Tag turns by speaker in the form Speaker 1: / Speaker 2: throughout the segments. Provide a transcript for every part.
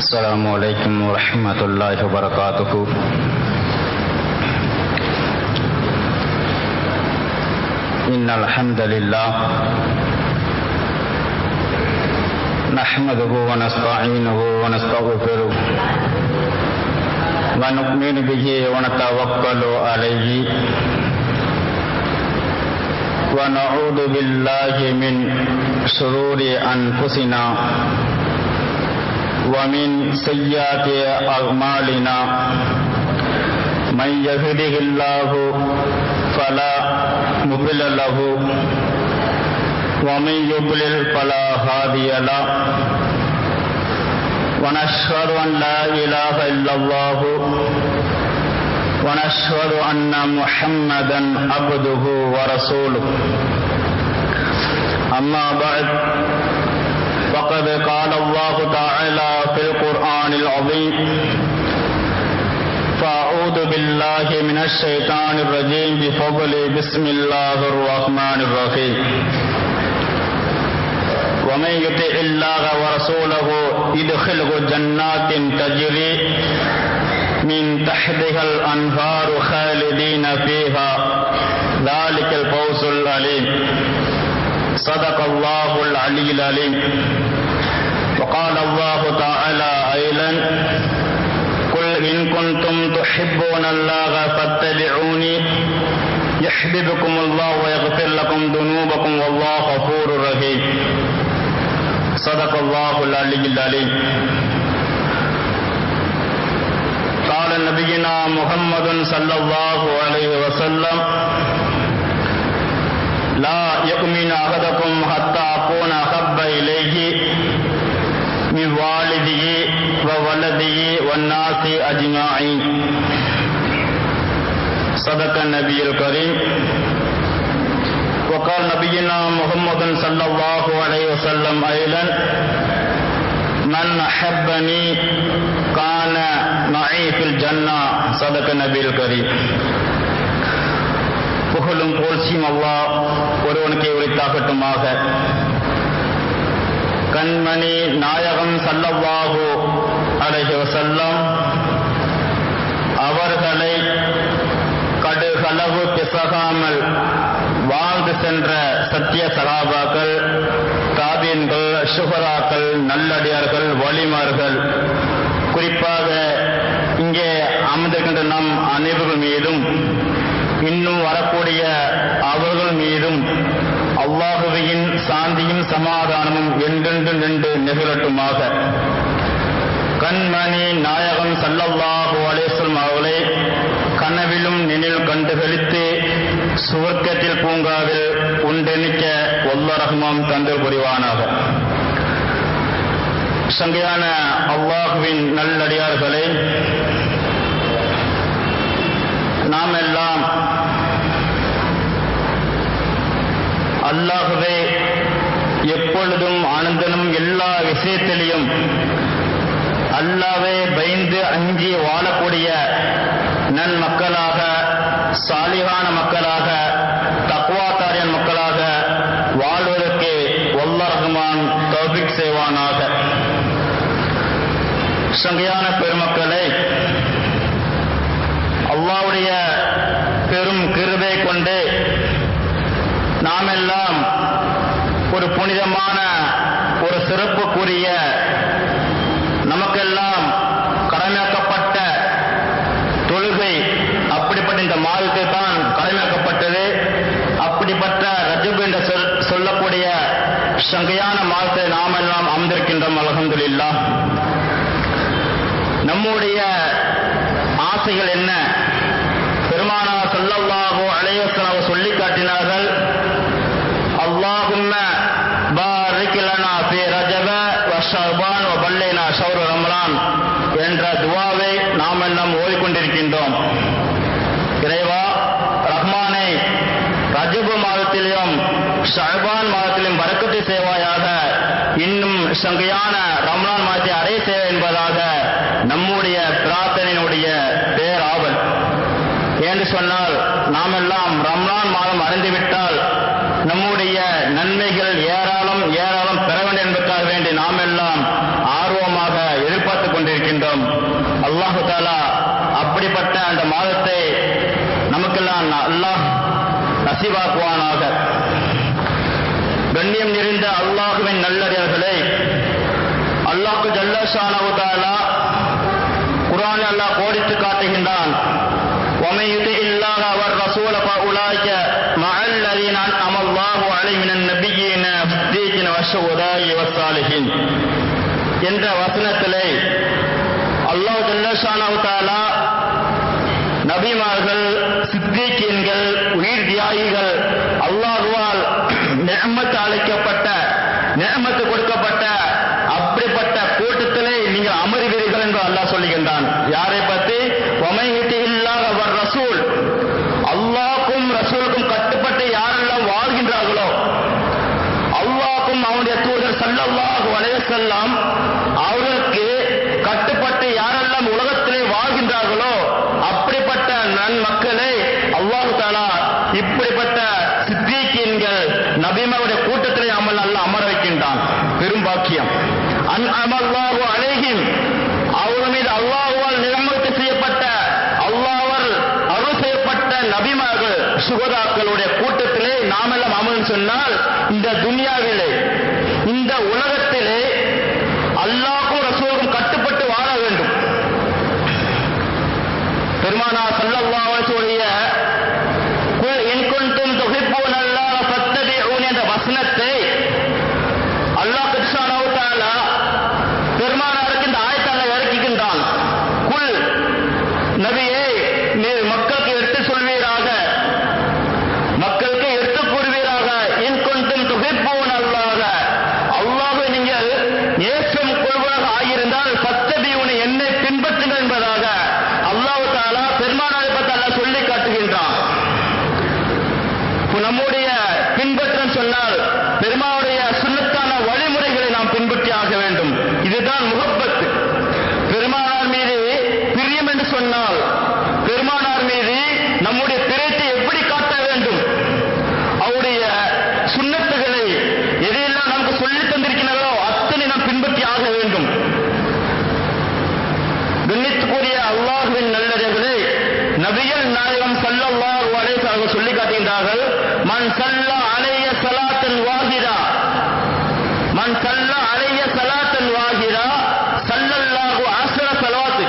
Speaker 1: السلام عليكم ورحمة الله وبركاته إن الحمد لله نحمده ونستعينه ونستغفره ونؤمن به ونتوكل عليه ونعوذ بالله من شرور أنفسنا ومن سيئات أعمالنا من يهده الله فلا مضل له ومن يضلل فلا هادي له ونشهد أن لا إله إلا الله ونشهد أن محمدا عبده ورسوله أما بعد فقد قال الله تعالى في القرآن العظيم فأعوذ بالله من الشيطان الرجيم بفضل بسم الله الرحمن الرحيم ومن يطع الله ورسوله يدخله جنات تجري من تحتها الأنهار خالدين فيها ذلك الفوز العليم صدق الله العلي العليم وقال الله تعالى أيضا قل إن كنتم تحبون الله فاتبعوني يحببكم الله ويغفر لكم ذنوبكم والله غفور رحيم صدق الله العلي العليم قال نبينا محمد صلى الله عليه وسلم لا يؤمن أحدكم حتى أكون أحب إليه من والده وولده والناس أجمعين صدق النبي الكريم وقال نبينا محمد صلى الله عليه وسلم أيضا من أحبني كان معي في الجنة صدق النبي الكريم புகழும் போல்சியும் அல்லாஹ் ஒருவனுக்கே உரித்தாகட்டுமாக கண்மணி நாயகம் சல்லல்லாஹு அலைஹி வசல்லம் அவர்களை கடுகளவு பிசகாமல் வாழ்ந்து சென்ற சத்திய சகாபாக்கள் தாபீன்கள் சுகராக்கள் நல்லடியார்கள் வலிமார்கள் குறிப்பாக இங்கே அமர்ந்திருக்கின்ற நம் அனைவர்கள் மீதும் இன்னும் வரக்கூடிய அவர்கள் மீதும் அல்லாஹுவையின் சாந்தியும் சமாதானமும் என்றென்று நின்று நிகழட்டுமாக கண்மணி நாயகம் சல்லல்லாஹு அலேஸ்வரம் அவர்களை கனவிலும் நினைவு கண்டு கழித்து சுவர்க்கத்தில் பூங்காவில் உண்டெனிக்க ஒல்ல ரஹ்மான் தந்து புரிவானாக சங்கையான அல்லாஹுவின் நல்லடியார்களே நாம் எல்லாம் அல்லாகவே எப்பொழுதும் ஆனந்தனும் எல்லா விஷயத்திலையும் அல்லாவே பயந்து அஞ்சி வாழக்கூடிய நன் மக்களாக சாலிகான மக்களாக தக்வாத்தாரியன் மக்களாக வாழ்வதற்கு ஒல்ல ரஹ்மான் தௌபிக் செய்வானாக சங்கையான பெருமக்களை அல்லாவுடைய பெரும் கிருபை கொண்டு நாமெல்லாம் ஒரு புனிதமான ஒரு சிறப்புக்குரிய நமக்கெல்லாம் கடமையாக்கப்பட்ட தொழுகை அப்படிப்பட்ட இந்த மாதத்தை தான் கடமையாக்கப்பட்டது அப்படிப்பட்ட ரஜப் என்று சொல்லக்கூடிய சங்கையான மாதத்தை நாமெல்லாம் அமர்ந்திருக்கின்றோம் அலகந்துல்லா நம்முடைய ஆசைகள் என்ன பெருமானா சல்லல்லாஹு அலைவசனாவை சொல்லி காட்டினார்கள் அல்லாஹும்ம பாரிக் லனா ஃபி ரஜப வ ஷஅபான் வ பல்லைனா ஷௌர் ரமலான் என்ற துவாவை நாம் எல்லாம் ஓதிக்கொண்டிருக்கின்றோம் இறைவா ரஹ்மானை ரஜபு மாதத்திலும் ஷஅபான் மாதத்திலும் வரக்கத்தை செய்வாயாக இன்னும் சங்கையான ரம்லான் மாதத்தை அடைய செய்வ என்பதாக நம்முடைய பிரார்த்தனையினுடைய பேராவல் என்று சொன்னால் நாம் எல்லாம் ரம்லான் மாதம் அறிந்துவிட்டால் நம்முடைய நன்மைகள் ஏராளம் ஏராளம் பெற வேண்டும் என்பதற்காக வேண்டி நாம் எல்லாம் ஆர்வமாக எதிர்பார்த்து மாதம் அல்லாஹு தாலா அப்படிப்பட்ட அந்த மாதத்தை நமக்கெல்லாம் அல்லாஹ் நசிவாக்குவானாக கண்ணியம் நிறைந்த அல்லாஹுவின் நல்லறியர்களே அல்லாஹு ஜல்லஷானவு தாலா குரான் அல்லாஹ் கோடித்து காட்டுகின்றான் ومن يطع الله والرسول فاولئك مع الذين انعم الله عليهم من النبيين والصديقين والشهداء والصالحين என்ற வசனத்திலே அல்லாஹ் ஜல்லஷானவு தாலா நபிமார்கள் சித்திகீன்கள் உயிர் தியாகிகள் அல்லாஹுவால் நியமத்து அழைக்கப்பட்ட நியமத்து கொடுக்கப்பட்ட அப்படிப்பட்ட கூட்டத்திலே நீங்கள் அமர்வீர்கள் என்று அல்லாஹ் சொல்லுகின்றான் யாரை பற்றி ஒமைகிட்டு இல்லாத அவர் ரசூல் அல்லாஹ்க்கும் ரசூலுக்கும் கட்டுப்பட்டு யாரெல்லாம் வாழ்கின்றார்களோ அல்லாஹ்க்கும் அவனுடைய தூதர் சல்லல்லாஹு அலைஹி வஸல்லம் அவர்களுக்கு கட்டுப்பட்டு யாரெல்லாம் உலகத்திலே வாழ்கின்றார்களோ அப்படிப்பட்ட நன்மக்களை அல்லாஹு தாலா இப்படிப்பட்ட சித்திகீன்கள் நபிமாவுடைய கூட்டத்திலே அமல் அல்ல அமர வைக்கின்றான் பெரும் பாக்கியம் அன் அமல்லாஹு அலைஹிம் அவர்கள் மீது அல்லாஹுவால் நியமனத்து செய்யப்பட்ட அல்லாஹ்வால் அருள் செய்யப்பட்ட நபிமார்கள் சுகதாக்களுடைய கூட்டத்திலே நாமெல்லாம் அமல் சொன்னால் இந்த துனியாவிலே இந்த உலகத்திலே அல்லாஹ்வும் ரசூலுக்கும் கட்டுப்பட்டு வாழ வேண்டும் பெருமானா சல்லல்லாஹு அலைஹி உடைய குல் இன் குன்தும் துஹிப்பூன அல்லாஹ் ஃபத்தபிஊன் என்ற வசனத்தை அல்லாஹ் சுப்ஹானஹு தஆலா பெருமானாருக்கு இந்த ஆயத்தால இறக்கிக்கின்றான் குல் நபியே நீர் மக்களுக்கு எடுத்து சொல்வீராக மக்களுக்கு எடுத்து கூறுவீராக இன் குன்தும் துஹிப்பூன் அல்லாஹ் அல்லாஹ்வை நீங்கள் ஏற்றம் கொள்வதாக ஆகியிருந்தால் ஃபத்தபிஊன் என்னை பின்பற்றுங்கள் என்பதாக அல்லாஹ் தாலா பெருமானாரை பற்றி அல்லாஹ் சொல்லி காட்டுகின்றான் இப்போ நம்முடைய பின்பற்றம் சொன்னால் பெருமாவுடைய சுண்ணத்தான வழிமுறைகளை நாம் பின்பற்றி ஆக வேண்டும் இதுதான் முகப்பத்து பெருமானார் மீது பிரியம் என்று சொன்னால் பெருமானார் மீது நம்முடைய பிரியத்தை எப்படி காட்ட வேண்டும் அவருடைய சுண்ணத்துகளை எதையெல்லாம் நமக்கு சொல்லித் தந்திருக்கிறாரோ அத்தனை நாம் பின்பற்றி ஆக வேண்டும் கண்ணித்துக்குரிய அல்லாஹுவின் நல்லடியார்களே நபிகள் நாயகம் ஸல்லல்லாஹு அலைஹி வஸல்லம் சொல்லி காட்டுகின்றார்கள் மன் சல்லா அலைய ஸலாத்தன் வாஹிதா மன் சல்லா அலைய ஸலாத்தன் வாஹிதா ஸல்லல்லாஹு அஸ்ர ஸலவாத்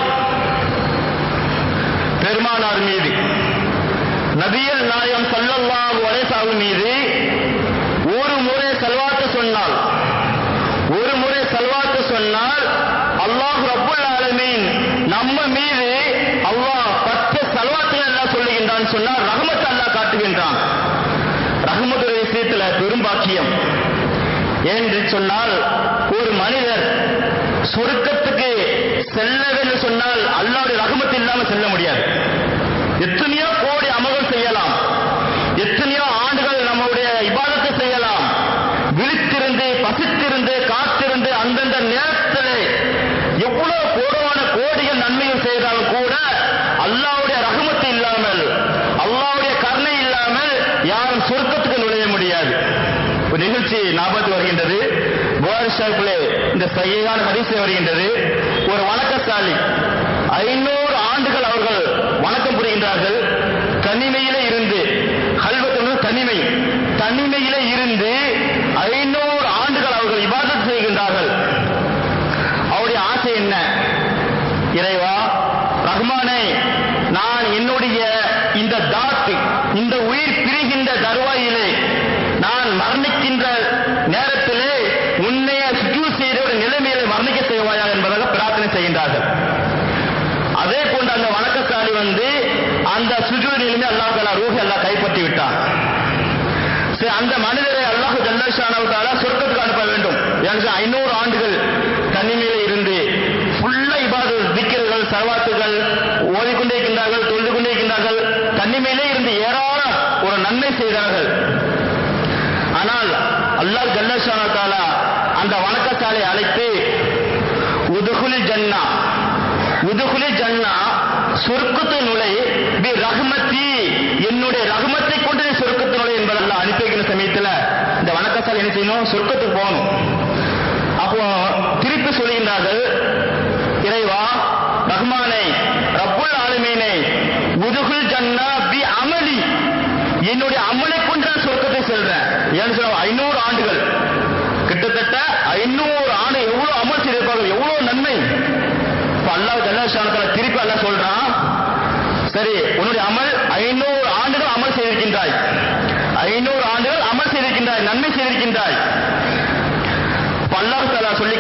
Speaker 1: பெருமானார் மீது நபிகள் நாயகம் ஸல்லல்லாஹு அலைஹி வஸல்லம் மீது ஒரு முறை சல்வாத்து சொன்னால் ஒரு முறை சல்வாத்து சொன்னால் அல்லாஹ் ரப்புல் ஆலமீன் நம்ம மீது அல்லாஹ் பத்து சல்வாத்துகள் எல்லாம் சொல்லுகின்றான் சொன்னால் ரஹமத் அல்லாஹ் காட்டுகின்றான் ரஹமத்துடைய விஷயத்துல பெரும் பாக்கியம் என்று சொன்னால் ஒரு மனிதர் சொர்க்கத்துக்கு செல்ல வேண்டும் சொன்னால் அல்லாஹ்வுடைய ரஹமத் இல்லாம செல்ல முடியாது எத்தனையோ கோடி அமல்கள் செய்யலாம் எத்தனையோ ஆண்டுகள் நம்முடைய இபாதத்தை செய்யலாம் விழித்திருந்து பசித்திருந்து காத்திருந்து அந்தந்த நேரத்திலே எவ்வளவு கோடான கோடிகள் நன்மைகள் செய்தாலும் கூட அல்லாஹ்வுடைய ரஹமத்து இல்லாமல் அல்லாஹ்வுடைய கருணை இல்லாமல் யாரும் சொர்க்கத்துக்கு நுழைய முடியாது ஒரு நிகழ்ச்சி ஞாபகத்து வருகின்றது புகாரி ஷாப்பிலே இந்த சையான ஹதீஸ் வருகின்றது ஒரு வணக்கசாலி ஐநூறு ஆண்டுகள் அவர்கள் வணக்கம் புரிகின்றார்கள் தனிமையிலே இருந்து கல்வத்து தனிமை தனிமையிலே இருந்து ஐநூறு ஆண்டுகள் அவர்கள் இபாதத் செய்கின்றார்கள் அவருடைய ஆசை என்ன இறைவா ரஹ்மானே நான் என்னுடைய இந்த தாத்து இந்த உயிர் பிரிகின்ற தருவாயிலே நான் மரணிக்கின்ற நேரத்திலே உன்னைய சுற்று செய்த ஒரு நிலைமையிலே மரணிக்க செய்வாயா என்பதாக பிரார்த்தனை செய்கின்றார்கள் அதே போன்று அந்த வணக்கசாலி வந்து அந்த சுஜூ நிலைமை அல்லாஹ் தலா ரூஹி அல்லாஹ் கைப்பற்றி விட்டான் சரி அந்த மனிதரை அல்லாஹ் ஜல்லஷானவத்தால சொர்க்கத்துக்கு அனுப்ப வேண்டும் எனக்கு ஐநூறு ஆண்டுகள் தனிமையில இருந்து ஃபுல்லா இபாது திக்கர்கள் சர்வாத்துகள் ஓதிக்கொண்டே இருக்கின்றார்கள் தொழுது கொண்டே இருக்கின்றார்கள் தனிமையிலே இருந்து ஏராள ஒரு நன்மை செய்தார்கள் ஆனால் அல்லாஹ் ஜல்லஷானவத்தால அந்த வணக்கசாலை அழைத்து உதுகுலி ஜன்னா உதுகுலி ஜன்னா சொர்க்கத்து நுழை பி ரஹ்மத்தி என்னுடைய ரஹ்மத்தை கொண்டு நீ சொர்க்கத்து நுழை என்பதெல்லாம் அனுப்பி வைக்கிற சமயத்துல இந்த வணக்கசாலை என்ன செய்யணும் சொர்க்கத்துக்கு போகணும் அப்போ திருப்பி சொல்லுகின்றார்கள் இறைவா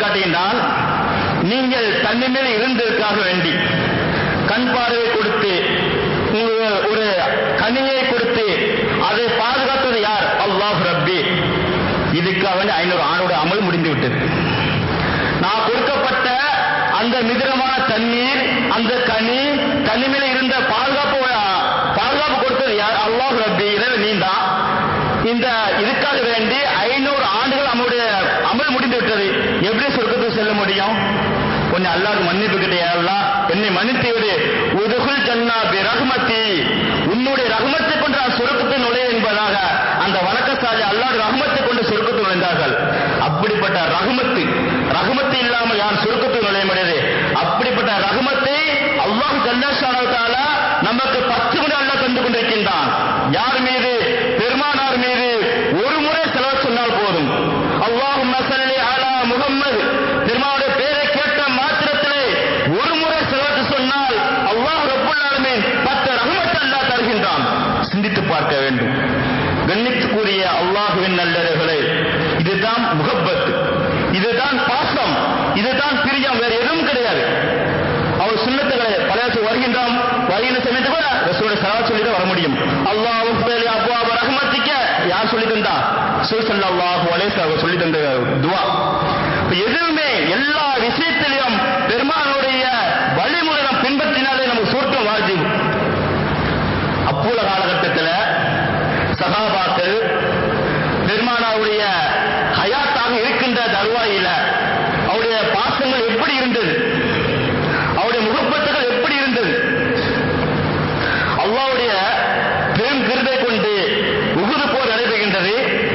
Speaker 1: காட்டுகின்றான் நீங்கள் தன்னிமேல் இருந்ததற்காக வேண்டி கண் பார்வை கொடுத்து உங்க- ஒரு கனியை கொடுத்து அதை பாதுகாத்தது யார் அல்லாஹ் ரப்பி இதுக்காக வேண்டி ஐநூறு ஆணோட அமல் முடிந்து விட்டது நான் கொடுக்கப்பட்ட அந்த மிதிரமான தண்ணீர் அந்த கனி கனிமையில இருந்த பாதுகாப்பு பாதுகாப்பு கொடுத்தது யார் அல்லாஹ் ரப்பி இறைவன் நீ தான் இந்த இதுக்காக வேண்டி ஐநூறு ஆண்டுகள் நம்முடைய அமல் முடிந்து விட்டது எப்படி சொர்க்கத்துக்கு செல்ல முடியும் கொஞ்சம் அல்லாஹ் மன்னிப்பு கிடையாது என்னை மன்னித்து விடு உதுகுல் ஜன்னா பி ரஹ்மத்தி உன்னுடைய ரஹ்மத்தை கொண்டு நான் சொர்க்கத்தில் நுழைய என்பதாக அந்த வணக்கசாலி அல்லாஹ் ரஹ்மத்தை கொண்டு சொர்க்கத்தில் நுழைந்தார்கள் அப்படிப்பட்ட ரஹ்மத்து ரஹ்மத்து இல்லாமல் யார் சொர்க்கத்தில் நுழைய முடியாது அப்படிப்பட்ட ரஹ்மத்தை அல்லாஹ் ஜல்லஷானு தாலா நமக்கு பத்து முறை அல்லாஹ் தந்து கொண்டிருக்கின்றான் யார் மீது பெருமானார் மீது ஒரு முறை செலவு சொன்னால் போதும் அல்லாஹும் சல்லி அலா முகம்மது பெருமானுடைய பேரை கேட்ட மாத்திரத்திலே ஒரு முறை செலவு சொன்னால் அல்லாஹ் ரப்புல் ஆலமீன் பத்து ரஹ்மத் அல்லாஹ் தருகின்றான் சிந்தித்து பார்க்க வேண்டும் கண்ணித்துக்குரிய அல்லாஹுவின் நல்லவர்களே இதுதான் முகப்பத் இதுதான் பாசம் இதுதான் பிரியம் வேற எதுவும் கிடையாது அவர் சுண்ணத்துகளை பழைய வருகின்றோம் வருகின்ற சமயத்து கூட ரசூலுடைய சலா சொல்லி தான் வர முடியும் அல்லாஹ் அப்பா ரஹ்மத்திக்க யார் சொல்லி தந்தா சுல் சல்லாஹு அலைஹி அவர் சொல்லி தந்த துவா இப்ப எதுவுமே எல்லா விஷயத்திலையும் பெருமானுடைய வழிமுறை நாம் பின்பற்றினாலே நமக்கு சொர்க்கம் வாஜிப் அப்போல காலகட்டத்தில் சகாபாக்கள் பெருமானாருடைய ஹயாத்தாக இருக்கின்ற தருவாயில அவருடைய பாசங்கள் எப்படி இருந்தது அவருடைய முகப்பத்துகள் எப்படி இருந்தது அல்லாவுடைய பெரும் கிருபை கொண்டு உகுது போர் நடைபெறுகின்றது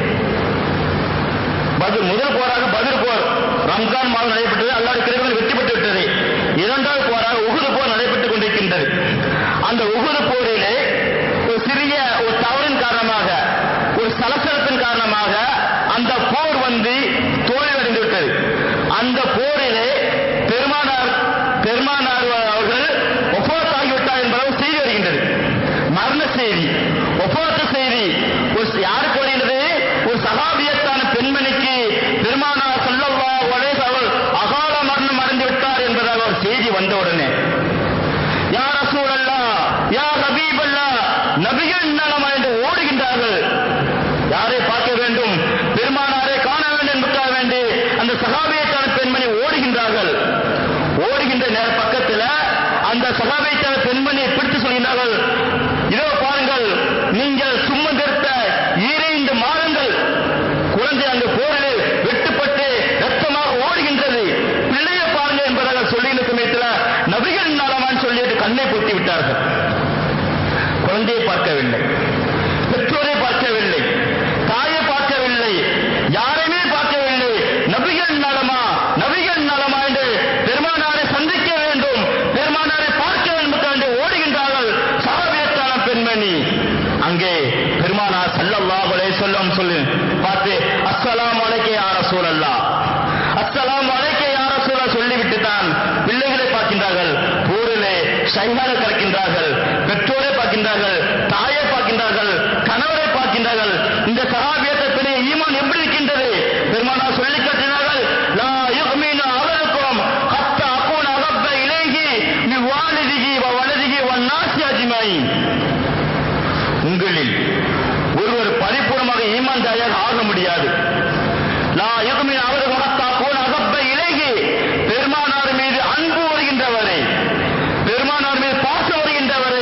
Speaker 1: பதில் முதல் போராக பதில் போர் ரம்ஜான் மாதம் நடைபெற்றது அல்லாவுடைய கிருபையில் வெற்றி பெற்று விட்டது இரண்டாவது போராக உகுது போர் நடைபெற்றுக் கொண்டிருக்கின்றது அந்த உகுது போரிலே ஒரு சிறிய ஒரு தவறின் காரணமாக ஒரு சலசலப்பின் காரணமாக அந்த போர் வந்து தோல்வியடைந்து விட்டது அந்த போரிலே பெருமானார் பெருமானார் அவர்கள் ஒப்போத் ஆகிவிட்டார் என்பது செய்தி வருகின்றது மரண செய்தி ஒப்போத்த செய்தி ஒரு யாருக்கு வருகின்றது ஒரு சகாபியத்தான பெண்மணிக்கு பெருமானார் ஸல்லல்லாஹு அலைஹி அவர்கள் அகால மரணம் அடைந்து விட்டார் என்பதாக ஒரு செய்தி வந்தவுடனே யா ரசூலல்லா யா ஹபீபல்லா நபிகள் நலமா என்று ஓடுகின்றார்கள் யாரை பார்க்க வேண்டும் பெருமானாரை காண வேண்டும் என்பதற்காக வேண்டி அந்த சகாபியத்தான பெண்மணி ஓடுகின்றார்கள் ஓடுகின்ற நேர பக்கத்தில் அந்த சகாபியத்தான பெண்மணியை பிடித்து சொல்கின்றார்கள் இதோ பாருங்கள் நீங்கள் சுமந்திருத்த ஈரைந்து மாதங்கள் குழந்தை அந்த போரில் வெட்டுப்பட்டு ரத்தமாக ஓடுகின்றது பிள்ளையை பாருங்க என்பதாக சொல்லுகின்ற சமயத்தில் நபிகள் நலமான் சொல்லிட்டு கண்ணை பொத்தி விட்டார்கள் குழந்தையை பார்க்கவில்லை பெற்றோரை பார்க்கவில்லை தாயை பார்க்கவில்லை யாரையுமே பார்க்கவில்லை நபிகள் நலமா நபிகள் நலமா என்று பெருமானாரை சந்திக்க வேண்டும் பெருமானாரை பார்க்க வேண்டும் என்று ஓடுகின்றார்கள் சாபியத்தான பெண்மணி அங்கே பெருமானார் ஸல்லல்லாஹு அலைஹி வஸல்லம் சொல்லு பார்த்து அஸ்ஸலாமு அலைக்க யா ரசூலல்லாஹ் அஸ்ஸலாமு அலைக்க யா ரசூலல்லாஹ் சொல்லிவிட்டு தான் பிள்ளைகளை பார்க்கின்றார்கள் போரிலே ஷைஹான கறக்கின்றார்கள் பெற்றோரை பார்க்கின்றார்கள் தாயை பார்க்கின்றார்கள் கணவரை பார்க்கின்றார்கள் இந்த சஹாபியத்தை பெரிய ஈமான் எப்படி இருக்கின்றது பெருமானா சொல்லி காட்டினார்கள் லா யுக்மினு அவருக்கும் ஹத்த அகூன் அகப்ப இலேகி மி வாலிதிகி வ வலதிகி வ நாசி அஜ்மைன் உங்களில் ஒருவர் பரிபூர்ணமாக ஈமான்தாரியாக ஆக முடியாது லா யுக்மின் அவர் மகத்தா போன அகப்ப இலேகி பெருமானார் மீது அன்பு வருகின்றவரை பெருமானார் மீது பாசம் வருகின்றவரை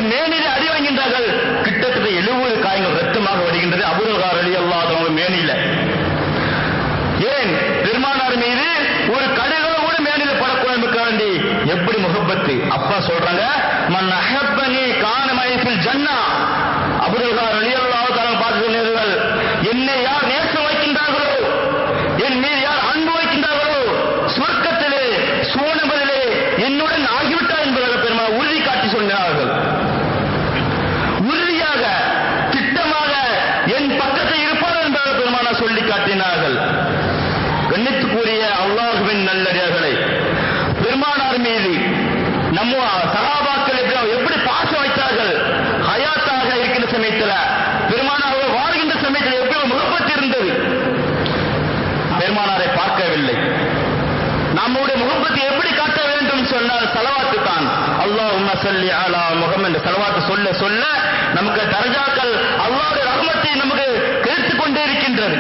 Speaker 1: மேனிலே அடி வாங்கின்றார்கள் கிட்டத்தட்ட எழுபது காயங்கள் ரத்தமாக வருகின்றது அபுதல்கார் அலி அல்லாதவங்க மேனில ஏன் பெருமானார் மீது ஒரு கடுகளோ கூட மேனில படக்கூடாது வேண்டி எப்படி முகப்பத்து அப்பா சொல்றாங்க மன் அஹப்பனி கான மயசில் ஜன்னா அபுதல்கார் அலி அல்லாஹ் பார்த்து சொன்னீர்கள் என்னை யார் நேசம் வைக்கின்றார்களோ என் மீது யார் அன்பு வைக்கின்றார்களோ சொர்க்கத்திலே சூனபதிலே என்னுடன் ஆகிவிட்டார் என்பதாக பெருமா உறுதி காட்டி சொன்னார்கள் உறுதியாக திட்டமாக என் பக்கத்தில் இருப்பார் என்பதாக பெருமானா சொல்லி காட்டினார்கள் கண்ணித்துக்குரிய அல்லாஹுவின் நல்லடியார்களை பெருமானார் மீது நம்ம சகாபாக்கள் எப்படி எப்படி பாசம் வைத்தார்கள் ஹயாத்தாக இருக்கின்ற சமயத்தில் பெருமானார் வாழ்கின்ற சமயத்தில் எப்படி முகப்பத்து இருந்தது பெருமானாரை பார்க்கவில்லை நம்முடைய முகப்பத்தை எப்படி காட்ட வேண்டும் சொன்னால் செலவாத்து தான் அல்லாஹ் சொல்லி அலா முகம் என்ற செலவாத்து சொல்ல சொல்ல நமக்கு தரஜாக்கள் அல்லாவுடைய ரகமத்தை நமக்கு கிடைத்துக் கொண்டே இருக்கின்றது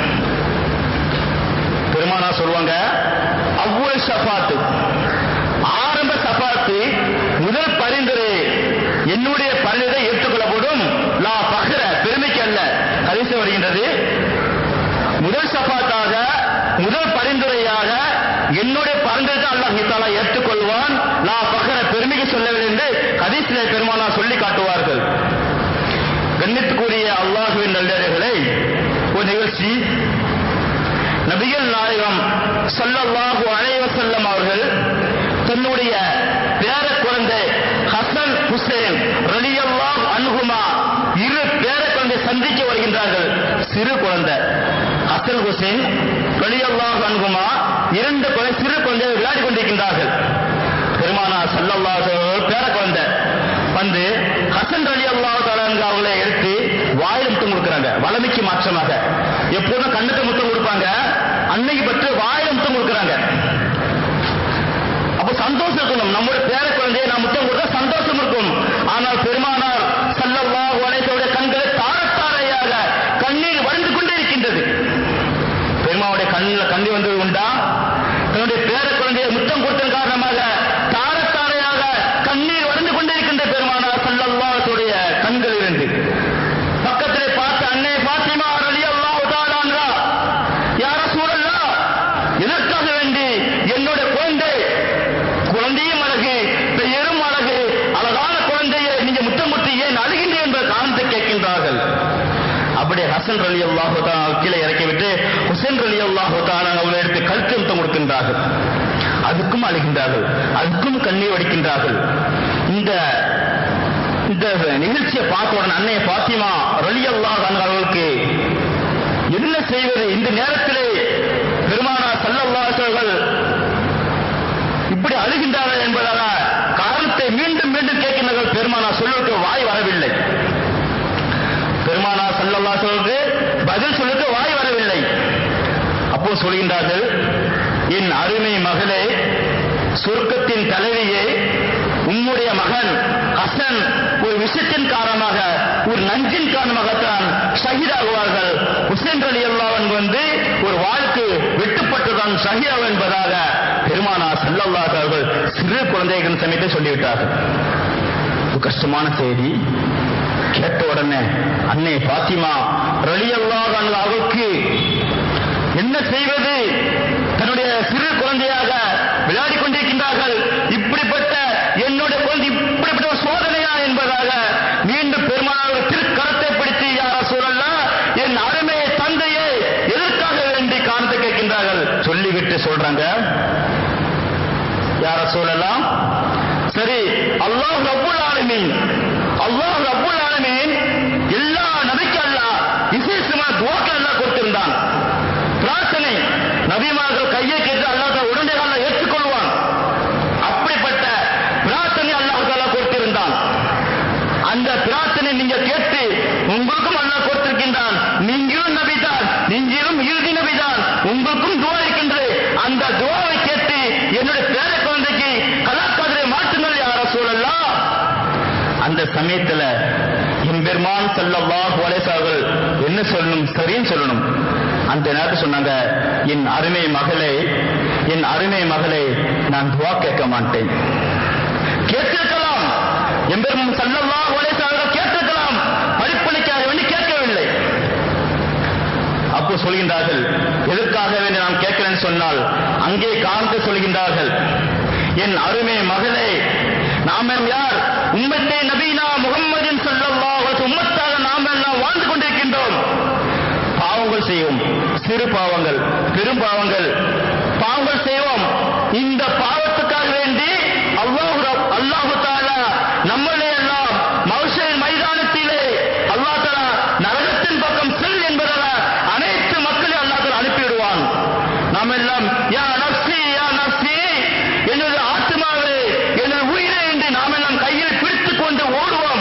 Speaker 1: பெருமானா சொல்லுவாங்க அவ்வளவு சபாத்து ஆரம்ப சபாத்து முதல் பரிந்துரை என்னுடைய பரிந்துரை ஏற்றுக்கொள்ளப்படும் லா பகர பெருமைக்கு அல்ல கரிச வருகின்றது முதல் சபாத்தாக முதல் பரிந்துரையாக என்னுடைய பரிந்துரை தான் அல்லாஹ் தாலா ஏற்றுக்கொள்வான் நான் பகர பெருமைக்கு சொல்லவில்லை என்று ஹதீஸிலே பெருமானா சொல்லி காட்டுவார்கள் கண்ணித்துக்குரிய அல்லாஹுவின் நல்லவர்களை ஒரு நிகழ்ச்சி நபிகள் நாயகம் சல்லல்லாஹு அலைஹி வஸல்லம் அவர்கள் தன்னுடைய பேர குழந்தை ஹசன் ஹுசேன் ரலியல்லாஹு அன்ஹுமா இரு பேர குழந்தை சந்திக்க வருகின்றார்கள் சிறு குழந்தை ஹசன் ஹுசேன் ரலியல்லாஹு அன்ஹுமா இரண்டு குழந்தை சிறு குழந்தை விளையாடி கொண்டிருக்கின்றார்கள் பெருமானா சல்லல்லாஹு அலைஹி வஸல்லம் பேர குழந்தை வந்து ஹசன் ரலி அல்லாஹ் அவர்களை எடுத்து வாயில் முத்தம் கொடுக்குறாங்க வளமைக்கு மாற்றமாக எப்போதும் கண்ணுக்கு முத்தம் கொடுப்பாங்க அன்னைக்கு பற்றி வாயில் முத்தம் கொடுக்குறாங்க அப்ப சந்தோஷம் இருக்கணும் நம்முடைய பேர குழந்தையை நாம் முத்தம் கொடுத்தா சந்தோஷம் இருக்கும் ஆனால் பெருமானார் சல்லல்லாஹு அலைஹி கண்களை தாரத்தாரையாக கண்ணீர் வடிந்து கொண்டே இருக்கின்றது பெருமாவுடைய கண்ணில் கண்ணீர் வந்தது உண்டா தன்னுடைய பேர குழந்தையை முத்தம் கொடுத்ததன் காரணமாக தாரத்தாரையாக கண்ணீர் வடிந்து கொண்டே இருக்கின்ற பெருமானார் சல்லல்லாஹுடைய கண்கள் இருந்து பக்கத்திலே பார்த்த அன்னை பாத்திமா ரலி அல்லாஹு தாலான்ரா யார சூழல்லா எதற்காக வேண்டி என்னுடைய குழந்தை குழந்தையும் அழகு பெயரும் அழகு அழகான குழந்தையை நீங்க முத்தம் முத்தி ஏன் அழுகின்ற என்ற காரணத்தை கேட்கின்றார்கள் அப்படியே ஹசன் ரலி அல்லாஹு கீழே இறக்கிவிட்டு ஹுசேன் ரலி அல்லாஹு அவர்களை எடுத்து கழுத்து முத்தம் கொடுக்கின்றார்கள் அதுக்கும் அழுகின்றார்கள் அதுக்கும் கண்ணீர் வடிக்கின்றார்கள் இந்த இந்த நிகழ்ச்சியை பார்த்த உடனே அன்னைய பாத்திமா ரலி அல்லாஹ் அவர்களுக்கு என்ன செய்வது இந்த நேரத்திலே பெருமானா சல்லல்லாஹர்கள் இப்படி அழுகின்றார்கள் என்பதாக காரணத்தை மீண்டும் மீண்டும் கேட்கின்றார்கள் பெருமானா சொல்லுக்கு வாய் வரவில்லை பெருமானா சல்லல்லாஹர்களுக்கு பதில் சொல்லுக்கு வாய் வரவில்லை அப்போ சொல்கின்றார்கள் என் அருமை மகளே சொர்க்கத்தின் தலைவியே உம்முடைய மகன் ஹசன் ஒரு விஷயத்தின் காரணமாக ஒரு நஞ்சின் காரணமாகத்தான் ஷஹீதாகுவார்கள் ஹுசேன் அலி அல்லாவன் வந்து ஒரு வாழ்க்கை வெட்டுப்பட்டுதான் ஷஹீதா என்பதாக பெருமானா சல்லல்லாஹ் அவர்கள் சிறு குழந்தைகள் சமயத்தை சொல்லிவிட்டார்கள் ஒரு கஷ்டமான செய்தி கேட்ட உடனே அன்னை பாத்திமா ரலி அல்லாஹ் அவர்களுக்கு என்ன செய்வது தன்னுடைய சிறு குழந்தையாக விளையாடி கொண்டிருக்கின்றார்கள் இப்படிப்பட்ட என்னுடைய குழந்தை இப்படிப்பட்ட ஒரு சோதனையா என்பதாக மீண்டும் பெருமானார் திருக்கரத்தை பிடித்து யார சூழல்லா என் அருமை தந்தையை எதற்காக வேண்டி காரணத்தை கேட்கின்றார்கள் சொல்லிவிட்டு சொல்றாங்க யார சூழலாம் சரி அல்லாஹ் ரப்புல் ஆலமீன் அல்லாஹ் ரப்புல் ஆலமீன் எல்லா நபிக்கு அல்லாஹ் விசேஷமா துவாக்கள் அல்லாஹ் கொடுத்திருந்தான் பிரார்த்தனை நபிமார்கள் கையை கேட்டு அல்லாஹ் உடனே அல்லாஹ் ஏற்றுக்கொள்வான் அப்படிப்பட்ட பிரார்த்தனை அல்லாஹ் தாலா கொடுத்திருந்தான் அந்த பிரார்த்தனை நீங்க கேட்டு உங்களுக்கும் அல்லாஹ் கொடுத்திருக்கின்றான் நீங்களும் நபிதான் நீங்களும் இறுதி நபிதான் உங்களுக்கும் துவா இருக்கின்றது அந்த துவாவை கேட்டு என்னுடைய பேர குழந்தைக்கு கலாக்காதரை மாற்றுங்கள் யார சூழல்லாம் அந்த சமயத்துல எம்பெருமான் செல்லல்லாஹு அலைசார்கள் என்ன சொல்லணும் சரின்னு சொல்லணும் அந்த நேரத்தில் சொன்னாங்க என் அருமை மகளே என் அருமை மகளே நான் துவா கேட்க மாட்டேன் கேட்டிருக்கலாம் எம்பெரும் சல்லல்லாஹு அலைஹி வஸல்லம் கேட்டிருக்கலாம் படிப்பளிக்காக வேண்டி கேட்கவில்லை அப்போ சொல்கின்றார்கள் எதற்காக வேண்டி நான் கேட்கிறேன்னு சொன்னால் அங்கே காண்க சொல்கின்றார்கள் என் அருமை மகளே நாம் யார் உம்மத்தே நபீனா முகம்மதின் ஸல்லல்லாஹு அலைஹி வஸல்லம் உம்மத்தாக நாம் எல்லாம் வாழ்ந்து கொண்டிருக்கின்றோம் பாவங்கள் செய்வோம் சிறு பாவங்கள் பெரும் பாவங்கள் பாவங்கள் செய்வோம் இந்த பாவத்துக்காக வேண்டி அல்லாஹ் ரப்- அல்லாஹு தாலா நம்மளே எல்லாம் மௌஷர் மைதானத்திலே அல்லாஹ் தாலா நரகத்தின் பக்கம் செல் என்பதால அனைத்து மக்களையும் அல்லாஹ் தாலா அனுப்பிவிடுவான் நாம் எல்லாம் யா நப்சி யா நப்சி எனது ஆத்மாவே எனது உயிரை என்று நாம் எல்லாம் கையில் பிடித்துக் கொண்டு ஓடுவோம்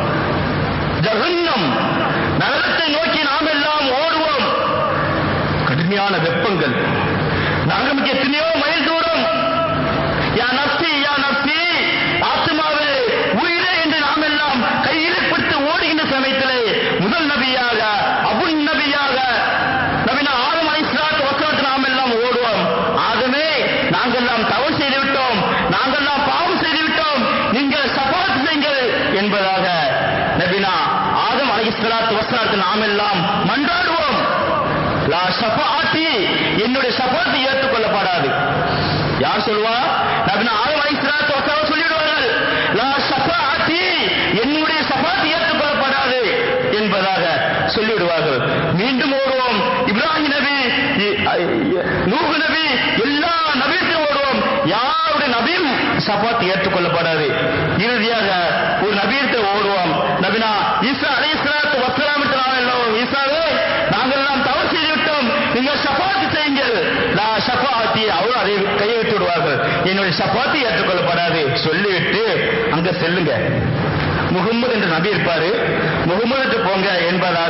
Speaker 1: ஜஹன்னம் நரகத்தை நோக்கி நாம் எல்லாம் ஓடுவோம் கடுமையான வெப்பங்கள் நரகமுக்கு எத்தனையோ மைல் தூரம் யா நப்சி யா நப்சி ஆத்மாவே உயிரே என்று நாம் எல்லாம் கையிலே பிடித்து ஓடுகின்ற சமயத்திலே முதல் நபியாக அபுன் நபியாக நபினா ஆதம் அலைஹிஸ்ஸலாத்து வஸலாத்து நாம் எல்லாம் ஓடுவோம் ஆகவே நாங்கள் எல்லாம் தவறு செய்து விட்டோம் நாங்கள் எல்லாம் பாவம் செய்து விட்டோம் நீங்கள் சபாத் செய்யுங்கள் என்பதாக நபினா ஆதம் அலைஹிஸ்ஸலாத்து வஸலாத்து நாம் எல்லாம் மன்றாடுவோம் லா ஷஃபாஅத்தி என்னுடைய ஷஃபாத்து ஏற்றுக்கொள்ளப்படாது யார் சொல்வா நபினா ஆதம் அலைஹிஸ்ஸலாத்து வஸலாம் சொல்லிடுவார்கள் லா ஷஃபாஅத்தி என்னுடைய ஷஃபாத்து ஏற்றுக்கொள்ளப்படாது என்பதாக சொல்லிவிடுவார்கள் மீண்டும் ஓடுவோம் இப்ராஹிம் நபி இ- ஐ- நூஹ் நபி எல்லா நபியத்தையும் ஓடுவோம் யாருடைய நபியும் ஷஃபாத் ஏற்றுக்கொள்ளப்படாது இறுதியாக ஒரு நபியத்தை ஓடுவோம் நபினா ஈசா அலைஹிஸ்ஸலாத்து வஸலாம் எல்லாம் ஈசாவே நாங்கள் எல்லாம் தவறு செய்து விட்டோம் நீங்கள் ஷஃபாத் செய்யுங்கள் லா ஷஃபாத்தி அவரும் அதை கையை விட்டு விடுவார்கள் என்னுடைய ஷஃபாத்து ஏற்றுக்கொள்ளப்படாது சொல்லிவிட்டு அங்க செல்லுங்க முகம்மது என்ற நபி இருப்பாரு முகம்மது போங்க என்பதாக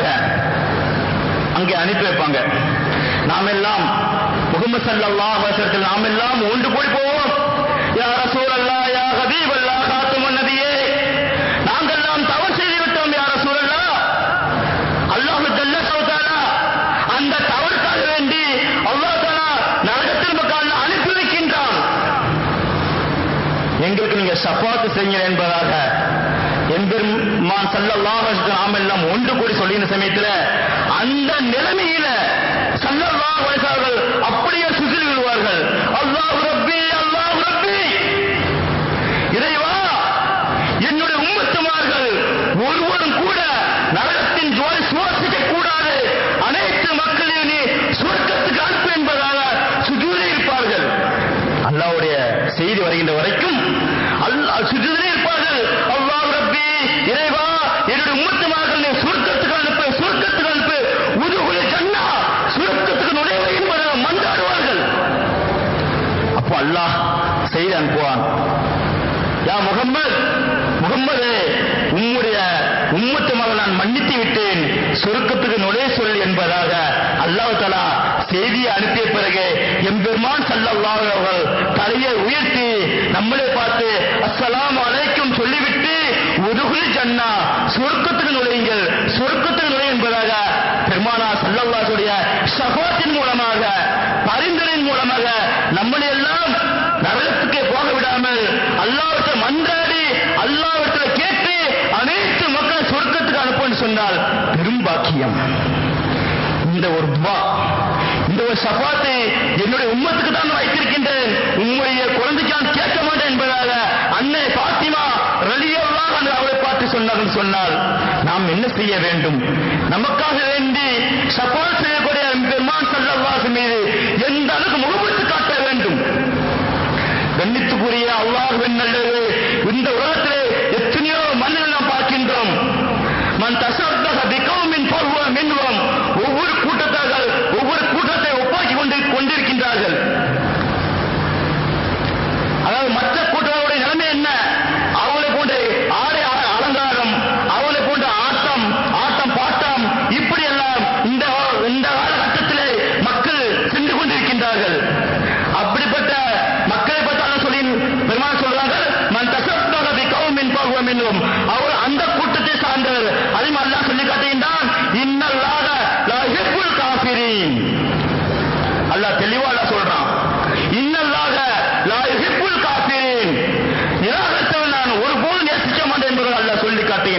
Speaker 1: அங்கே அனுப்பி வைப்பாங்க நாம் எல்லாம் முகமது ஸல்லல்லாஹு அலைஹி வஸல்லம் நாம் எல்லாம் ஒன்று கூடி போவோம் யா ரசூலல்லாஹ் யா ஹபீபல்லாஹ் காத்துமுன் நபியே நாங்கள் எல்லாம் தவறு செய்து விட்டோம் யா ரசூலல்லாஹ் அல்லாஹ் ஜல்ல தஆலா அந்த தவறுக்காக வேண்டி அல்லாஹ் தஆலா நரகத்தில் மக்கள் அனுப்பி வைக்கின்றான் எங்களுக்கு நீங்க ஷஃபாத்து செய்யுங்க என்பதாக எம்பெருமான் ஸல்லல்லாஹு அலைஹி வஸல்லம் நாம எல்லாம் ஒன்று கூடி சொல்லின சமயத்துல அந்த நிலைமையில ஸல்லல்லாஹு அலைஹி வஸல்லம் அவர்கள் அப்படியே சுஜில் விழுவார்கள் அல்லாஹ் ரப்பி அல்லாஹ் ரப்பி இறைவா என்னுடைய உம்மத்துமார்கள் ஒருவரும் கூட நரகத்தின் ஜுவாலை சுவாசிக்க கூடாது அனைத்து மக்களையும் நீ சுவர்க்கத்துக்கு அனுப்பு என்பதாக சுஜூரில் இருப்பார்கள் அல்லாஹ்வுடைய செய்தி வருகின்ற வரைக்கும் அல்லாஹ் சுஜூதிலே இருப்பார்கள் அல்லாஹ் ரப்பி இறைவா என்னுடைய உம்மத்துமார்கள் நீ சுவர்க்கத்துக்கு அனுப்பு சுவர்க்கத்துக்கு அனுப்பு உதுகுல ஜன்னா சுவர்க்கத்துக்கு நுழைவு என்பதாக மன்றாடுவார்கள் அப்போ அல்லாஹ் செய்தி அனுப்புவான் யா முகம்மது முகம்மது உம்முடைய உம்மத்து மகள் நான் மன்னித்து விட்டேன் சுருக்கத்துக்கு நுழைய சொல் என்பதாக அல்லாஹ் தலா செய்தியை அனுப்பிய பிறகு எம்பெருமான் ஸல்லல்லாஹு அலைஹி அவர்கள் தலையை உயர்த்தி நம்மளே பார்த்து அஸ்ஸலாமு அலைக்கும் சொல்லிவிட்டு உதுகுல் ஜன்னா சுருக்கத்துக்கு நுழையுங்கள் சுருக்கத்துக்கு நுழை என்பதாக பெருமானா சல்லல்லாஹுடைய ஷஃபாத்தின் மூலமாக பரிந்துரையின் மூலமாக நம்மளை எல்லாம் நரகத்துக்கு போக விடாமல் அல்லாஹ்விட்ட மன்றாடி அல்லாஹ்விட்ட கேட்டு அனைத்து மக்கள் சொர்க்கத்துக்கு அனுப்புன்னு சொன்னால் பெரும் பாக்கியம் இந்த ஒரு துவா இந்த ஒரு சபாத்தை என்னுடைய உம்மத்துக்கு தான் வைத்திருக்கின்றேன் உம்முடைய குழந்தைக்கு நான் கேட்க மாட்டேன் என்பதாக அன்னை பாத்திமா ரலியல்லாஹு அன்ஹா அவளை பார்த்து சொன்னார்கள் சொன்னால் நாம் என்ன செய்ய வேண்டும் நமக்காக வேண்டி சபால் செய்யக்கூடிய பெருமான் சல்லல்லாஹு மீது எந்த அளவுக்கு முகமத்து காட்ட வேண்டும் கண்ணித்துக்குரிய அல்லாஹ்வின் நல்லது இந்த உலகத்திலே எத்தனையோ மனிதர்கள் நாம் பார்க்கின்றோம் மன் தசப்தக பிகௌமின் ஃபஹுவ மின்ஹும் ஒவ்வொரு கூட்டத்தார்கள் ஒவ்வொரு கூட்டத்தை ஒப்பாக்கி கொண்டு கொண்டிருக்கின்றார்கள் அதாவது மற்ற கூட்டங்களுடைய நிலைமை என்ன அவளை போன்ற ஆடை அ- அலங்காரம் அவளை போன்ற ஆட்டம் ஆட்டம் பாட்டம் இப்படி எல்லாம் இந்த இந்த காலகட்டத்திலே மக்கள் சென்று கொண்டிருக்கின்றார்கள் அப்படிப்பட்ட மக்களை பற்றி சொல்லி பெருமாள் சொல்றார்கள் மன் தசப்தக பிகௌமின் ஃபஹுவ மின்ஹும் அவர் அந்த கூட்டத்தை சார்ந்தவர் அதையும் அல்லாஹ் சொல்லி காட்டுகின்றான் இன்னல்லாக லா யுஹிப்புல் காஃபிரீன் அல்லாஹ் தெளிவா அல்லாஹ் சொல்றான் இன்னல்லாக லா யுஹிப்புல் காஃபிரீன் நிராகரித்தவன் நான் ஒருபோதும் நேசிக்க மாட்டேன்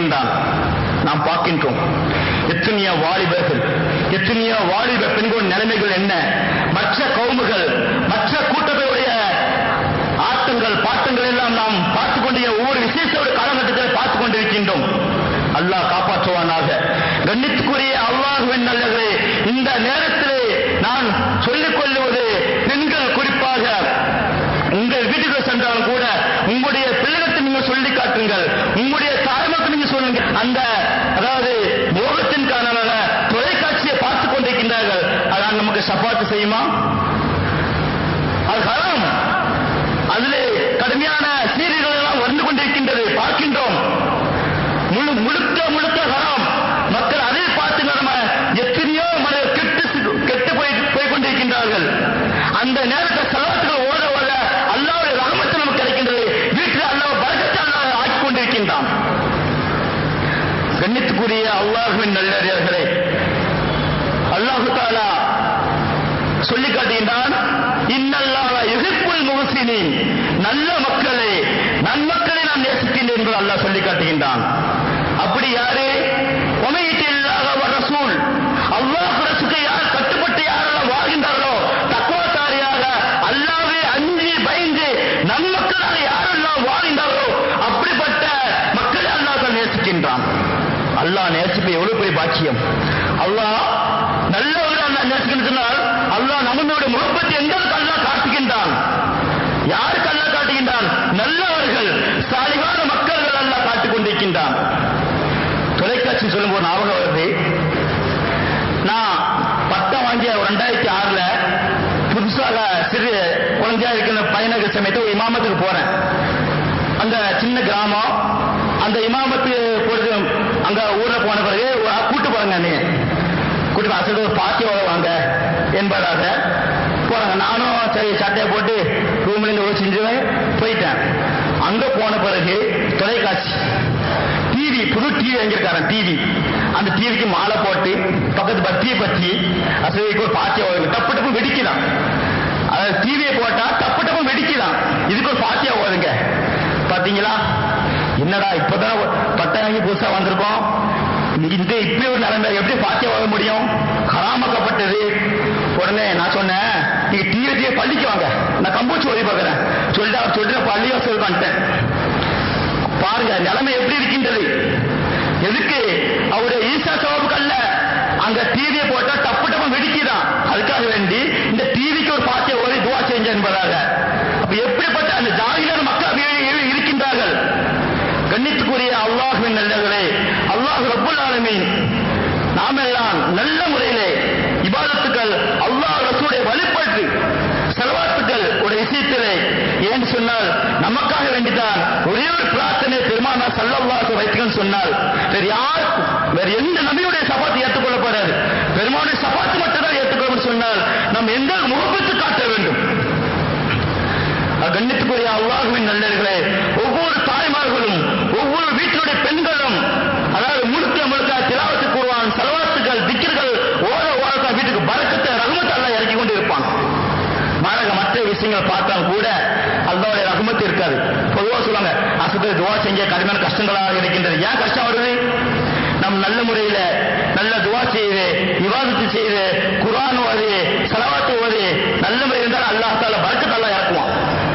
Speaker 1: கொண்டிருக்கின்றான் நாம் பார்க்கின்றோம் எத்தனையோ வாலிபர்கள் எத்தனையோ வாலிப பெண்களின் நிலைமைகள் என்ன மற்ற கவுமுகள் மற்ற கூட்டங்களுடைய ஆட்டங்கள் பாட்டங்கள் எல்லாம் நாம் பார்த்துக் கொண்டே ஒவ்வொரு விசேஷோட காலகட்டத்தில் பார்த்துக் கொண்டிருக்கின்றோம் அல்லாஹ் காப்பாற்றுவானாக கண்ணித்துக்குரிய அல்லாஹுவின் நல்லவரே இந்த நேரத்திலே நான் சொல்லிக் கொள்ளுவது பெண்கள் குறிப்பாக உங்கள் வீட்டுக்கு சென்றாலும் கூட உங்களுடைய பிள்ளைகளுக்கு நீங்க சொல்லி காட்டுங்கள் உங்களுடைய தாய்மக்கு நீங்க சொல்லுங்க அந்த அதாவது மோகத்தின் காரணமாக தொலைக்காட்சியை பார்த்துக் கொண்டிருக்கின்றார்கள் அதான் நமக்கு சப்பாத்து செய்யுமா அது ஹராம் அதிலே கடுமையான சீரியல்கள் எல்லாம் வந்து கொண்டிருக்கின்றது பார்க்கின்றோம் முழு முழுக்க முழுக்க ஹராம் மக்கள் அதை பார்த்து நம்ம எத்தனையோ மன கெட்டு கெட்டு போய் போய் கொண்டிருக்கின்றார்கள் அந்த நேரத்தில் செலவாத்துகள் ஓட ஓட அல்லாவுடைய ரகமத்து நமக்கு கிடைக்கின்றது வீட்டில் அல்லாஹ் பரக்கத்தை அல்லாஹ் ஆக்கிக் கொண்டிருக்கின்றான் கண்ணித்துக்குரிய அல்லாஹுவின் நல்லறியர்களே அல்லாஹு தாலா சொல்லி காட்டுகின்றான் இன்னல்லாஹ யுஹிப்புல் முஹ்சினீன் நல்ல மக்களே நன்மக்களை நான் நேசிக்கின்றேன் என்று அல்லாஹ் சொல்லி காட்டுகின்றான் அப்படி யாரு உமையிட்டில்லாக ரசூல் அல்லாஹ் ரசுக்கு யார் கட்டுப்பட்டு யாரெல்லாம் வாழ்கின்றார்களோ தக்குவத்தாரியாக அல்லாவே அஞ்சு பயந்து நன்மக்களாக யாரெல்லாம் வாழ்கின்றார்களோ அப்படிப்பட்ட மக்களை அல்லாஹ் தான் நேசிக்கின்றான் அல்லாஹ் நேசிப்பு எவ்வளவு பெரிய பாக்கியம் அல்லாஹ் நல்லவர்கள் அல்லாஹ் நேசிக்கணும் சொன்னால் அல்லாஹ் நம்மளுடைய முகப்பத்தை எந்த அளவுக்கு அல்லாஹ் காட்டுகின்றான் யாருக்கு அல்லாஹ் காட்டுகின்றான் நல்லவர்கள் சாலிகான மக்கள்கள் அல்லாஹ் காட்டிக் கொண்டிருக்கின்றான் தொலைக்காட்சி சொல்லும் போது ஞாபகம் வருது நான் பட்டம் வாங்கிய ஒரு ரெண்டாயிரத்தி ஆறுல புதுசாக சிறு குழந்தையா இருக்கிற பையனுக்கு சமயத்து ஒரு இமாமத்துக்கு போறேன் அந்த சின்ன கிராமம் அந்த இமாமத்து பொழுது அங்க ஊர்ல போன பிறகு ஒரு ஆள் கூட்டு போறாங்க நீ கூட்டு அசடு ஒரு பாத்தி வாங்க என்பதாக போறாங்க நானும் சரி சட்டையை போட்டு ரூம்ல இருந்து ஒரு செஞ்சுவேன் போயிட்டேன் அங்க போன பிறகு தொலைக்காட்சி டிவி புது டிவி வாங்கியிருக்காரன் டிவி அந்த டிவிக்கு மாலை போட்டு பக்கத்து பத்தியை பத்தி அசதிக்கு ஒரு பாத்தியை ஓதுங்க டப்பு டப்பு வெடிக்கலாம் அதாவது டிவியை போட்டா டப்பு டப்பு வெடிக்கலாம் இதுக்கு ஒரு பாத்தியா ஓதுங்க பாத்தீங்களா என்னடா இப்பதான் பட்டம் வாங்கி புதுசா வந்திருக்கோம் இந்த இப்படி ஒரு நிலைமை எப்படி பாத்தியா ஓத முடியும் ஹராமக்கப்பட்டது உடனே நான் சொன்னேன் நீங்க டிவி டிவி பள்ளிக்கு வாங்க நான் கம்பூச்சி ஓதி பார்க்கறேன் சொல்லிட்டு அவர் சொல்லிட்டு பள்ளி வசதி பண்ணிட்டேன் பாருங்க நிலைமை எப்படி இருக்கின்றது எதுக்கு அவருடைய ஈசா சவாபுக்கு அல்ல அங்க டிவியை போட்டா டப்பு டப்பு வெடிக்குதான் அதுக்காக வேண்டி இந்த டிவிக்கு ஒரு பாத்திய ஓதி துவா செஞ்ச என்பதாக அப்ப எப்படிப்பட்ட அந்த ஜாகிலான மக்கள் அப்படி இருக்கின்றார்கள் கண்ணித்துக்குரிய அல்லாஹுவின் நல்லவர்களே அல்லாஹ் ரப்புல் ஆலமீன் நாமெல்லாம் நல்ல முறையிலே இபாதத்துக்கள் அல்லாஹ் ரசூடைய வழிபட்டு செலவாத்துக்கள் ஒரு விஷயத்திலே ஏன் சொன்னால் நமக்காக வேண்டிதான் ஒரே ஒரு பிரார்த்தனை பெருமானா சல்லல்லாஹு வைத்துக்கன்னு சொன்னால் வேற யார் வேற எந்த நபியுடைய சபாத்து ஏற்றுக்கொள்ளப்படாது பெருமானுடைய சபாத்து மட்டும் தான் ஏற்றுக்கொள்ளும் சொன்னால் நாம் எந்த முகப்பத்து காட்ட வேண்டும் கண்ணித்துக்குரிய அல்லாஹுவின் நல்லர்களே ஒவ்வொரு தாய்மார்களும் ஒவ்வொரு வீட்டினுடைய பெண்களும் அதாவது முழுக்க முழுக்க திலாவத்து கூறுவான் செலவாத்துக்கள் திக்கர்கள் ஓர ஓரத்தான் வீட்டுக்கு பறக்கத்தை ரகுமத்தை எல்லாம் இறக்கி கொண்டு இருப்பான் மாறக மற்ற விஷயங்கள் பார்த்தால் கூட அல்லாவுடைய ரகுமத்து இருக்காது பொதுவாக சொல்லுவாங்க அசத்து துவா செஞ்ச கடுமையான கஷ்டங்களாக இருக்கின்றது ஏன் கஷ்டம் வருது நம் நல்ல முறையில நல்ல துவா செய்து விவாதத்து செய்து குரான் ஓது செலவாத்து ஓது நல்ல முறையில் இருந்தால் அல்லாஹ் தால பறக்கத்தை எல்லாம் இறக்குவான்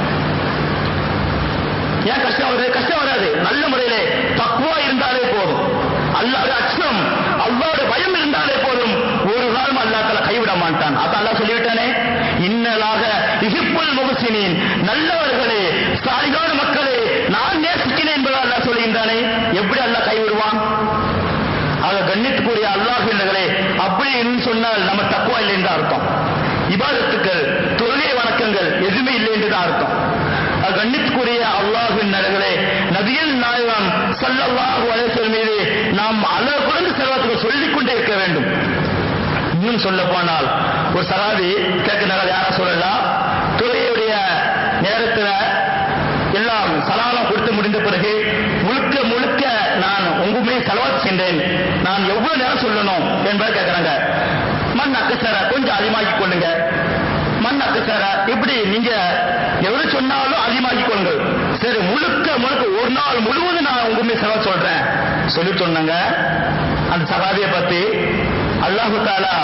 Speaker 1: ஏன் கஷ்டம் வருது கஷ்டம் வராது நல்ல முறையிலே தக்குவா இருந்தாலே போதும் அல்லாவுடைய அச்சம் அல்லாவுடைய பயம் இருந்தாலே போதும் ஒரு காலம் அல்லா தலா கைவிட மாட்டான் அப்ப அல்லா சொல்லிவிட்டானே இன்னலாக இகிப்புல் முகசினின் நல்லவர்களே சாலிகான மக்களே நான் நேசிக்கிறேன் என்பதை அல்லா சொல்கின்றானே எப்படி அல்லா கைவிடுவான் ஆக கண்ணித்துக்குரிய அல்லாஹின்றர்களே அப்படி என்று சொன்னால் நம்ம தக்குவா இல்லை என்று அர்த்தம் இபாதத்துக்கள் தொழுகை வணக்கங்கள் எதுவுமே இல்லை என்று தான் அர்த்தம் கண்ணித்துக்குரிய அல்லாஹின் நரகளே நபியல் நாயகம் சல்லல்லாஹு அலைஹிஸ்ஸலாம் மீது நாம் அளவு குறைந்த செல்வத்துக்கு சொல்லிக் கொண்டே இருக்க வேண்டும் இன்னும் சொல்ல போனால் ஒரு சகாதி கேட்கிறார்கள் யாரா சொல்லலாம் துறையுடைய நேரத்துல எல்லாம் சலாலம் கொடுத்து முடிந்த பிறகு முழுக்க முழுக்க நான் உங்களுமே செலவாத்து சென்றேன் நான் எவ்வளவு நேரம் சொல்லணும் என்பதை கேட்கிறாங்க மண் அக்கசார கொஞ்சம் அதிகமாக்கி கொள்ளுங்க மண் அக்கசார இப்படி நீங்க எவ்வளவு சொன்னாலும் அதிகமாக்கி கொள்ளுங்கள் சரி முழுக்க முழுக்க ஒரு நாள் முழுவதும் நான் உங்களுமே செலவு சொல்றேன் சொல்லி சொன்னாங்க அந்த சகாபியை பத்தி அல்லாஹு தாலா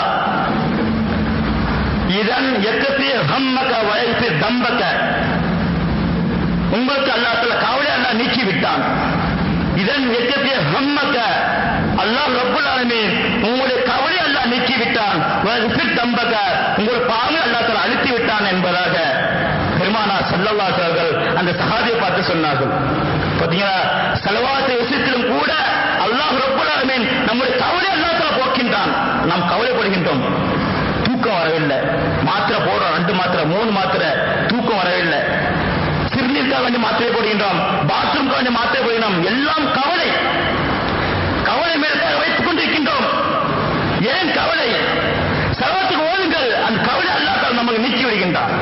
Speaker 1: இதன் எக்கத்தி ஹம்மக்க வயசு தம்பக்க உங்களுக்கு அல்லாஹ் கவலை அல்லா நீக்கி விட்டான் இதன் எக்கத்திய ஹம்மக்க அல்லாஹ் ரப்புல் ஆலமீன் உங்களுடைய கவலை அல்லாஹ் நீக்கி விட்டான் வயசு தம்பக்க உங்கள் பாவம் அல்லாஹ் தஆலா அழுத்தி விட்டான் என்பதாக பெருமானா சல்லல்லாஹு அலைஹி அவர்கள் அந்த சஹாபியை பார்த்து சொன்னார்கள் பாத்தீங்களா செலவாத்த விஷயத்திலும் கூட அல்லாஹ் ரப்புல் ஆலமீன் நம்முடைய கவலை அல்லாஹ் தஆலா போக்கின்றான் நாம் கவலைப்படுகின்றோம் தூக்கம் வரவில்லை மாத்திரை போடுறோம் ரெண்டு மாத்திரை மூணு மாத்திரை தூக்கம் வரவில்லை சிறுநீருக்காக வேண்டி மாத்திரை போடுகின்றோம் பாத்ரூம்க்கு வேண்டி மாத்திரை போடுகின்றோம் எல்லாம் கவலை கவலை மேற்காக வைத்துக் கொண்டிருக்கின்றோம் ஏன் கவலை சர்வத்துக்கு ஓடுங்கள் அந்த கவலை அல்லாத்தால் நமக்கு நீக்கி விடுகின்றான்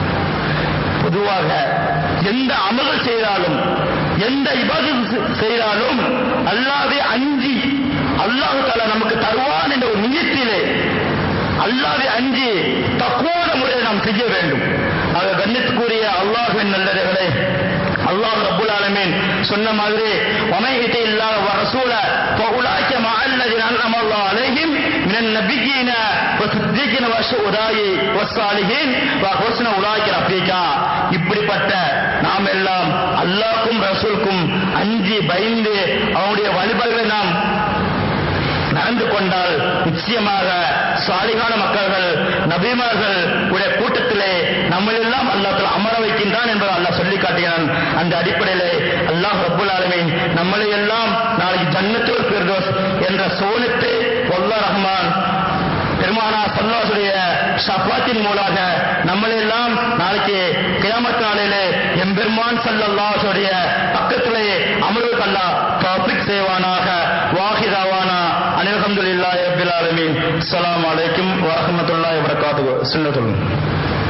Speaker 1: பொதுவாக எந்த அமல்கள் செய்தாலும் எந்த இபாதத் செய்தாலும் அல்லாவே அஞ்சி அல்லாஹு தாலா நமக்கு தருவான் என்ற ஒரு நியத்திலே அல்லாவை அஞ்சி தக்குவான முறையில் நாம் செய்ய வேண்டும் ஆக கண்ணியத்துக்குரிய அல்லாஹுவின் நல்லவர்களே அல்லாஹ் ரப்புல் ஆலமீன் சொன்ன மாதிரி வமையிட்ட இல்லாத ரசூல فأولئك مع الذين أنعم الله عليهم من النبيين والصديقين والشهداء والصالحين وحسن أولئك رفيقا இப்படிப்பட்ட நாம் எல்லாம் அல்லாஹ்க்கும் ரசூலுக்கும் அஞ்சி பயந்து அவனுடைய வழிபாடுகளை நாம் நடந்து கொண்டால் நிச்சயமாக சாலிகான மக்கள்கள் நபிமார்கள் உடைய கூட்டத்திலே நம்மளெல்லாம் அல்லாஹ் அமர வைக்கின்றான் என்பதை அல்லாஹ் சொல்லி காட்டுகிறான் அந்த அடிப்படையிலே அல்லாஹ் ரப்புல் ஆலமீன் நம்மளை எல்லாம் நாளைக்கு ஜன்னத்துல் ஃபிர்தோஸ் என்ற சோனத்து வல்லா ரஹ்மான் பெருமானா சல்லாசுடைய ஷஃபாத்தின் மூலாக நம்மளெல்லாம் நாளைக்கு கியாமத் நாளிலே எம்பெருமான் சல்லல்லாஹுடைய பக்கத்திலே அமர்வுக்கு அல்லாஹ் தௌஃபீக் செய்வானாக வாஹிதாவானா அல்ஹம்துலில்லாஹி ரப்பில் ஆலமீன் அஸ்ஸலாமு அலைக்கும் வரஹ்மத்துல்லாஹி வபரகாத்துஹு சுன்னத்துல்